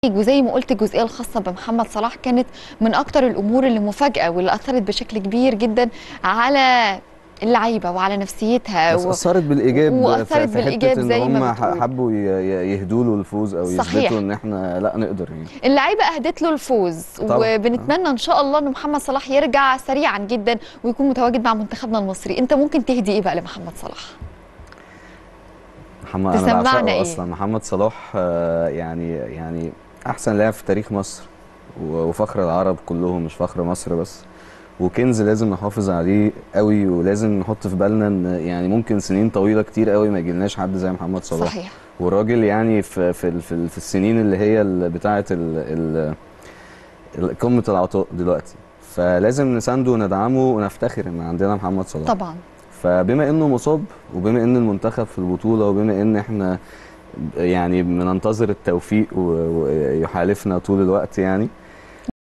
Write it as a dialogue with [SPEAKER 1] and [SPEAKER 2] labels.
[SPEAKER 1] وزي ما قلت الجزئيه الخاصه بمحمد صلاح كانت من اكتر الامور اللي مفاجاه واللي اثرت بشكل كبير جدا على اللعيبه وعلى نفسيتها
[SPEAKER 2] بس
[SPEAKER 1] و...
[SPEAKER 2] اثرت بالايجاب
[SPEAKER 1] وأثرت
[SPEAKER 2] في- في
[SPEAKER 1] بالإيجاب
[SPEAKER 2] حتة
[SPEAKER 1] زي
[SPEAKER 2] ان
[SPEAKER 1] ما
[SPEAKER 2] هم
[SPEAKER 1] بتقول.
[SPEAKER 2] حبوا ي- ي- يهدوا له الفوز او
[SPEAKER 1] صحيح.
[SPEAKER 2] يثبتوا ان احنا لا نقدر يعني
[SPEAKER 1] اللعيبه اهدت له الفوز
[SPEAKER 2] طبعاً.
[SPEAKER 1] وبنتمنى ان شاء الله ان محمد صلاح يرجع سريعا جدا ويكون متواجد مع منتخبنا المصري انت ممكن تهدي ايه بقى لمحمد صلاح
[SPEAKER 2] محمد انا
[SPEAKER 1] تسمعنا
[SPEAKER 2] بعشقه
[SPEAKER 1] إيه؟
[SPEAKER 2] اصلا محمد صلاح آه، يعني يعني احسن لاعب في تاريخ مصر و- وفخر العرب كلهم مش فخر مصر بس وكنز لازم نحافظ عليه قوي ولازم نحط في بالنا ان يعني ممكن سنين طويله كتير قوي ما يجيلناش حد زي محمد صلاح
[SPEAKER 1] صحيح
[SPEAKER 2] والراجل يعني في في ال- في, ال- في السنين اللي هي ال- بتاعه ال- ال- ال- قمه العطاء دلوقتي فلازم نسانده وندعمه ونفتخر ان عندنا محمد صلاح
[SPEAKER 1] طبعا
[SPEAKER 2] فبما انه مصاب وبما ان المنتخب في البطوله وبما ان احنا يعني بننتظر التوفيق و- ويحالفنا طول الوقت يعني